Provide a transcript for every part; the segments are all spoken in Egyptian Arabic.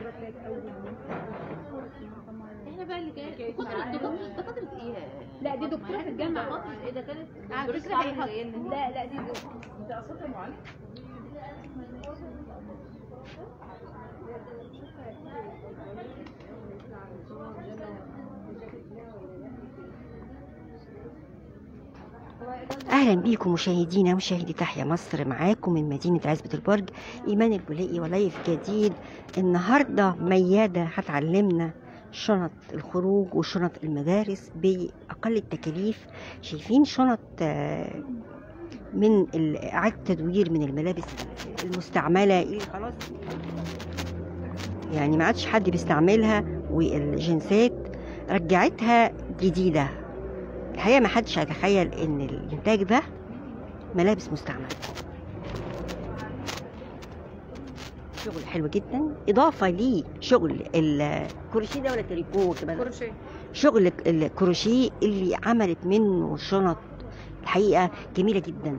احنا بقى اللي جاي دكاتره دكاتره دكاتره ايه لا دي دكتوره في الجامعه دكاتره ايه ده كانت على فكره هي لا لا دي اهلا بيكم مشاهدينا ومشاهدي تحيا مصر معاكم من مدينه عزبه البرج ايمان البولائي ولايف جديد النهارده مياده هتعلمنا شنط الخروج وشنط المدارس باقل التكاليف شايفين شنط آه، من ال- اعاده تدوير من الملابس المستعمله اللي خلاص يعني ما عادش حد بيستعملها والجنسات رجعتها جديده الحقيقه ما حدش هيتخيل ان الانتاج ده ملابس مستعمله شغل حلو جدا اضافه ليه شغل الكروشيه ده ولا تريكو كمان كروشيه شغل الكروشيه اللي عملت منه شنط الحقيقه جميله جدا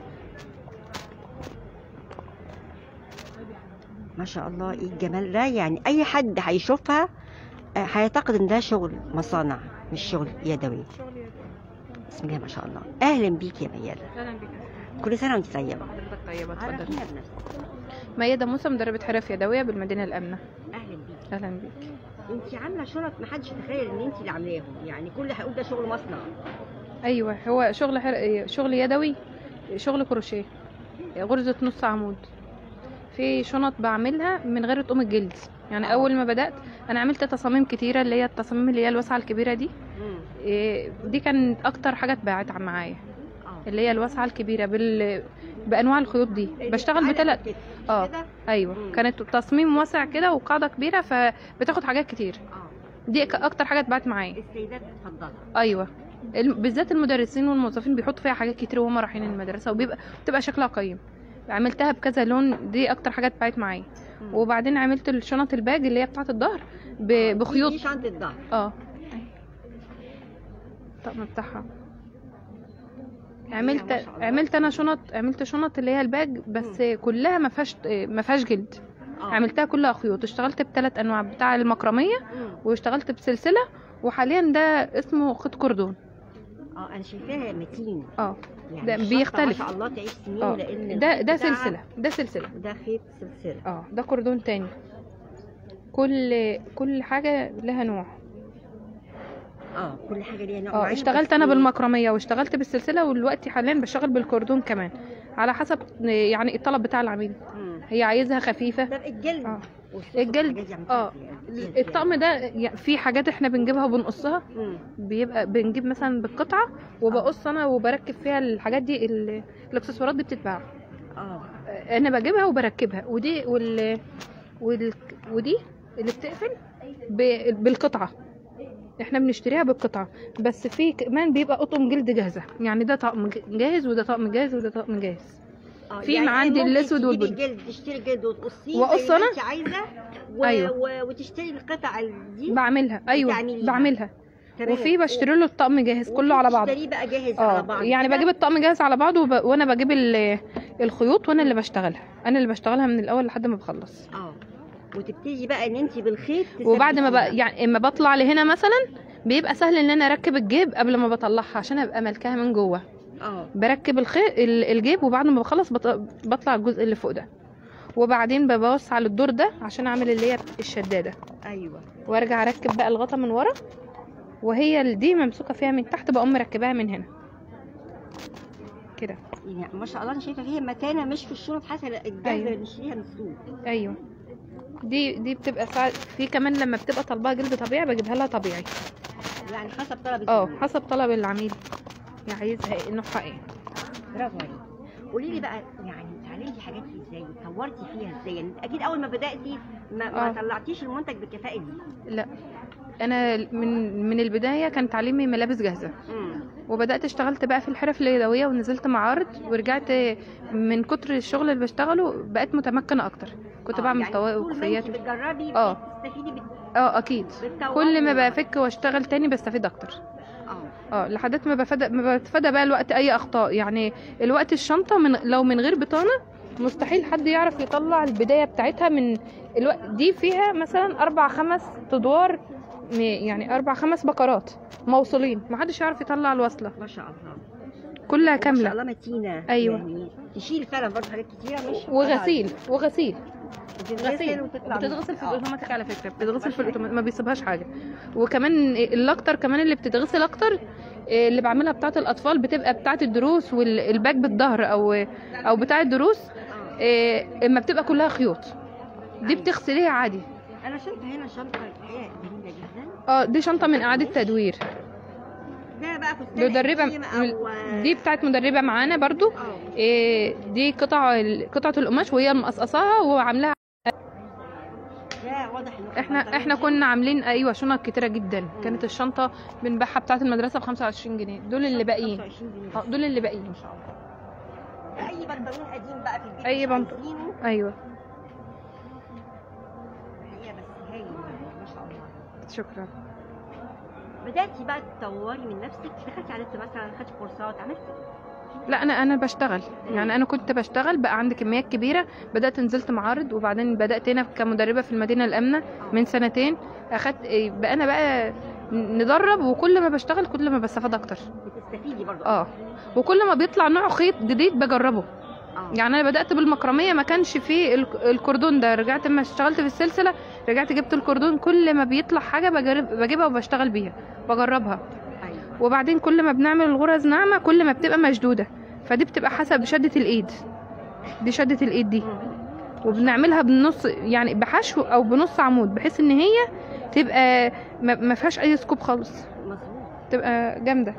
ما شاء الله ايه الجمال ده يعني اي حد هيشوفها آه، هيعتقد ان ده شغل مصانع مش شغل يدوي شغل يد بسم الله ما شاء الله اهلا بيك يا ميادة اهلا بك كل سنه وانت طيبه حضرتك طيبه اتفضل عرفينا بنفسك ميادة موسى مدربة حرف يدوية بالمدينة الآمنة اهلا بيك أهلا بك انت عامله شنط ما حدش يتخيل ان انت اللي عاملاهم يعني كل هيقول ده شغل مصنع أيوة هو شغل حر... شغل يدوي شغل كروشيه غرزة نص عمود في شنط بعملها من غير طقم الجلد يعني أول ما بدأت أنا عملت تصاميم كتيرة اللي هي التصاميم اللي هي الواسعة الكبيرة دي إيه، دي كانت أكتر حاجة اتباعت معايا اه اللي هي الواسعة الكبيرة بال... بأنواع الخيوط دي بشتغل بثلاث اه كده ايوه مم. كانت تصميم واسع كده وقاعده كبيره فبتاخد حاجات كتير اه دي ك- اكتر حاجه اتباعت معايا السيدات بتفضلها ايوه الم- بالذات المدرسين والموظفين بيحطوا فيها حاجات كتير وهم رايحين المدرسه وبيبقى بتبقى شكلها قيم عملتها بكذا لون دي اكتر حاجه اتباعت معايا مم. وبعدين عملت الشنط الباج اللي هي بتاعه الظهر ب- بخيوط دي شنطه الظهر اه الطقم بتاعها عملت ما شاء الله. عملت انا شنط عملت شنط اللي هي الباج بس كلها ما فيهاش ما فيهاش جلد اه عملتها كلها خيوط اشتغلت بثلاث انواع بتاع المكرميه مم. واشتغلت بسلسله وحاليا ده اسمه خيط كردون اه انا شايفاها متين اه يعني ده الشنطة بيختلف. ما شاء الله تعيش سنين اه لان ده الخيط ده بتاعها- سلسله ده سلسله ده خيط سلسله اه ده كردون تاني كل كل حاجه لها نوع اه كل حاجه ليها نوع اه معين، اشتغلت بس انا إيه؟ بالمكرميه واشتغلت بالسلسله ودلوقتي حاليا بشتغل بالكردون كمان على حسب يعني الطلب بتاع العميل مم. هي عايزها خفيفه طب الجلد اه والصوص الجلد والحاجات دي عملتها اه إزاي؟ عملتها إزاي؟ الطقم ده يعني في حاجات احنا بنجيبها وبنقصها مم. بيبقى بنجيب مثلا بالقطعه وبقص انا وبركب فيها الحاجات دي ال- الاكسسوارات دي بتتباع اه انا بجيبها وبركبها ودي وال, وال... ودي اللي بتقفل ب... بالقطعه احنا بنشتريها بالقطعه بس في كمان بيبقى قطن جلد جاهزه يعني ده طقم ج- جاهز وده طقم جاهز وده طقم جاهز اه في يعني عندي ممكن الأسود تجيبي والبني. الجلد تشتري جلد وتقصيه وأقص زي ما أنا؟ انت عايزه و... أيوة. و... وتشتري القطع دي بعملها ايوه بتعمليها. بعملها تمام. وفي بشتري له الطقم جاهز كله على بعضه تشتريه بقى جاهز على اه بعض يعني كده؟ بجيب الطقم جاهز على بعضه وب... وانا بجيب ال... الخيوط وانا اللي بشتغلها انا اللي بشتغلها من الاول لحد ما بخلص اه وتبتدي بقى ان انت بالخيط وبعد ما تثبتيها. بقى يعني اما بطلع لهنا مثلا بيبقى سهل ان انا اركب الجيب قبل ما بطلعها عشان ابقى ملكاها من جوه اه بركب الخيط ال- الجيب وبعد ما بخلص بط... بطلع الجزء اللي فوق ده وبعدين ببص على الدور ده عشان اعمل اللي هي الشداده ايوه وارجع اركب بقى الغطا من ورا وهي ال- دي ممسوكه فيها من تحت بقوم مركباها من هنا كده يعني ما شاء الله انا شايفه فيها متانه مش في الشنط حتى الجاهزه أيوة. اللي بنشتريها من السوق ايوه دي دي بتبقى ساعة في كمان لما بتبقى طالباها جلد طبيعي بجيبها لها طبيعي يعني حسب طلب اه الزبون. حسب طلب العميل يعني عايزها ايه نوعها ايه برافو عليك قولي لي بقى يعني اتعلمتي حاجات فيه ازاي واتطورتي فيها ازاي يعني اكيد اول ما بداتي ما, ما آه. طلعتيش المنتج بالكفاءه دي لا انا من من البدايه كان تعليمي ملابس جاهزه امم وبدات اشتغلت بقى في الحرف اليدويه ونزلت معارض ورجعت من كتر الشغل اللي بشتغله بقيت متمكنه اكتر كنت بعمل يعني طواقي طول ما وكوفيات انت بتجربي آه. بتستفيدي بت... اه اكيد بتطوري كل ما من بفك واشتغل تاني بستفيد اكتر اه اه لحد ما بفدى ما بتفادى بقى الوقت اي اخطاء يعني الوقت الشنطه من لو من غير بطانه مستحيل حد يعرف يطلع البدايه بتاعتها من الوقت دي فيها مثلا اربع خمس ادوار م- يعني اربع خمس بقرات موصولين محدش يعرف يطلع الوصله ما شاء الله كلها ما شاء كامله الله متينه أيوة. يعني تشيل فعلا برضه حاجات كتيره مش وغسيل وغسيل بتتغسل غسيل وتطلع بتتغسل في آه. الاوتوماتيك على فكره بتتغسل في الاوتوماتيك ما بيسيبهاش حاجه وكمان الاكتر كمان اللي بتتغسل اكتر إيه، اللي بعملها بتاعه الاطفال بتبقى بتاعه الدروس والباك بالظهر او او بتاعه الدروس آه. إيه، اما بتبقى كلها خيوط دي بتغسليها عادي انا شايفه هنا شنطه الحقيقه جميله جدا اه دي شنطه من اعاده تدوير ده بقى فستان مدربه قديم او دي بتاعت مدربه معانا برضو اه إيه، دي قطع قطعه القماش وهي مقصقصاها وعاملاها ده واضح انه احنا احنا كنا عاملين ايوه شنط كتيره جدا كانت الشنطه بنبيعها بتاعه المدرسه ب 25 جنيه دول اللي باقيين 25 جنيه اه دول اللي باقيين ما شاء الله اي بنطلون قديم بقى في البيت أي مش بنط- عايزينه، ايوه الحقيقه بس هايل ما شاء الله شكرا بداتي بقى تطوري من نفسك دخلتي على النت مثلا خدتي كورسات عملتي لا انا انا بشتغل يعني انا كنت بشتغل بقى عندي كميات كبيره بدات نزلت معارض وبعدين بدات هنا كمدربه في المدينه الامنه من سنتين اخدت إيه، بقى انا بقى ندرب وكل ما بشتغل كل ما بستفاد اكتر بتستفيدي برضه اه وكل ما بيطلع نوع خيط جديد بجربه اه يعني انا بدات بالمكرميه ما كانش فيه الك- الكردون ده رجعت ما اشتغلت في السلسله رجعت جبت الكردون كل ما بيطلع حاجه بجرب بجيبها وبشتغل بيها بجربها ايوه وبعدين كل ما بنعمل الغرز ناعمه كل ما بتبقى مشدوده فدي بتبقى حسب شده الايد دي شده الايد دي وبنعملها بنص يعني بحشو او بنص عمود بحيث ان هي تبقى ما ما فيهاش اي سكوب خالص مظبوط تبقى جامده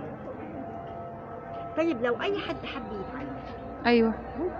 طيب لو اي حد حب يتعلم ايوه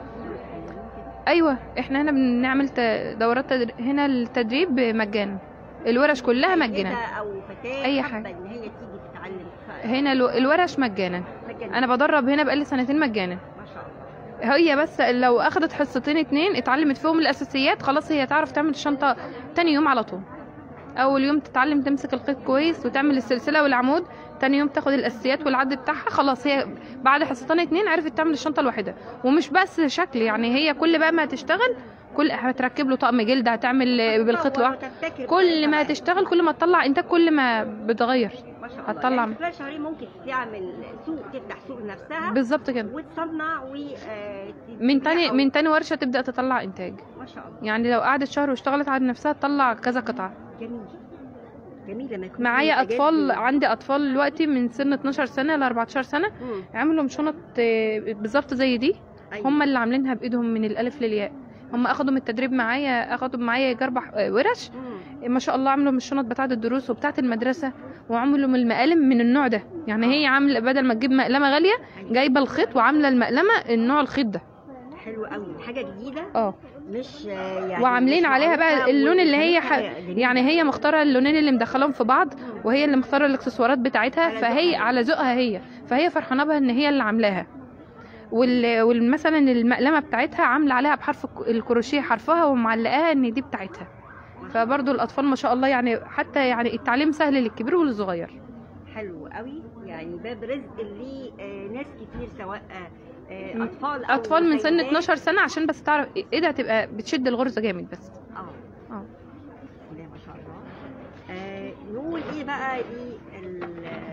ايوه احنا هنا بنعمل ت- دورات تدر... هنا التدريب مجانا الورش كلها مجانا سيدة او فتاه أي حابة حاجة. ان هي تيجي تتعلم ف- هنا الو- الورش مجانا مجانا. انا بدرب هنا بقالي سنتين مجانا ما شاء الله هي بس لو اخدت حصتين اتنين اتعلمت فيهم الاساسيات خلاص هي تعرف تعمل الشنطه تاني يوم على طول اول يوم تتعلم تمسك الخيط كويس وتعمل السلسله والعمود تاني يوم تاخد الاساسيات والعد بتاعها خلاص هي بعد حصتين اتنين عرفت تعمل الشنطه الواحده ومش بس شكل يعني هي كل بقى ما تشتغل كل هتركب له طقم جلد هتعمل بالخيط تطور لوحده وتبتكر كل ما بقى. تشتغل كل ما تطلع انتاج كل ما بتغير ما شاء الله هتطلع يعني خلال شهرين ممكن تعمل سوق تفتح سوق لنفسها بالظبط كده وتصنع و آه، من تاني تبيع من تاني ورشه تبدا تطلع انتاج ما شاء الله يعني لو قعدت شهر واشتغلت على نفسها تطلع كذا قطعه جميل جميل لما يكون معايا في اطفال تجدد. عندي اطفال دلوقتي من سن 12 سنه ل 14 سنه مم. عملوا شنط آه، بالظبط زي دي أيوة. هم اللي عاملينها بايدهم من الالف للياء هم اخدوا من التدريب معايا اخدوا معايا يجي اربع آه، ورش مم. ما شاء الله عملوا من الشنط بتاعه الدروس وبتاعه المدرسه وعملوا من المقالم من النوع ده يعني هي عامله بدل ما تجيب مقلمه غاليه جايبه الخيط وعامله المقلمه النوع الخيط ده حلو قوي حاجه جديده اه مش آه، يعني وعاملين مش عليها بقى معروفة اللون اللي هي ح... وخامتها جميلة. يعني هي مختاره اللونين اللي مدخلهم في بعض وهي اللي مختاره الاكسسوارات بتاعتها على فهي ذوقها. على ذوقها هي فهي فرحانه بها ان هي اللي عاملاها وال... والمثلا المقلمه بتاعتها عامله عليها بحرف الك- الكروشيه حرفها ومعلقاها ان دي بتاعتها فبرضو الاطفال ما شاء الله يعني حتى يعني التعليم سهل للكبير وللصغير حلو قوي يعني باب رزق لناس كتير سواء آه، م- اطفال أو اطفال من سن سيدات. 12 سنه عشان بس تعرف ايه ده تبقى بتشد الغرزه جامد بس اه اه بسم الله ما شاء الله آه نقول ايه بقى لل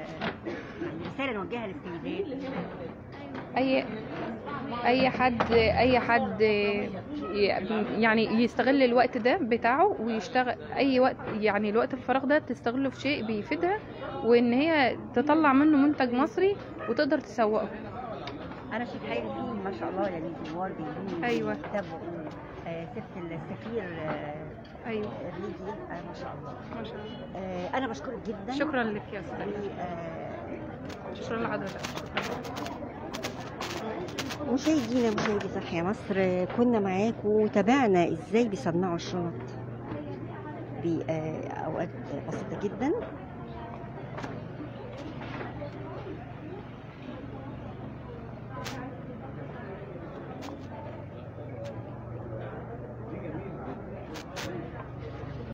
الرساله نوجهها للسيدات اي اي حد اي حد يعني يستغل الوقت ده بتاعه ويشتغل اي وقت يعني الوقت الفراغ ده تستغله في شيء بيفيدها وان هي تطلع منه منتج مصري وتقدر تسوقه انا شايف حاجه فيه ما شاء الله يعني زوار جايين أيوة. يتابعوا آه ست السفير آه ايوه الريدي آه ما شاء الله ما شاء الله آه انا بشكرك جدا شكرا لك يا استاذ و- آه، شكرا لحضرتك مشاهدينا مشاهدي تحيا مصر كنا معاكم وتابعنا ازاي بيصنعوا الشنط بأوقات بسيطة جدا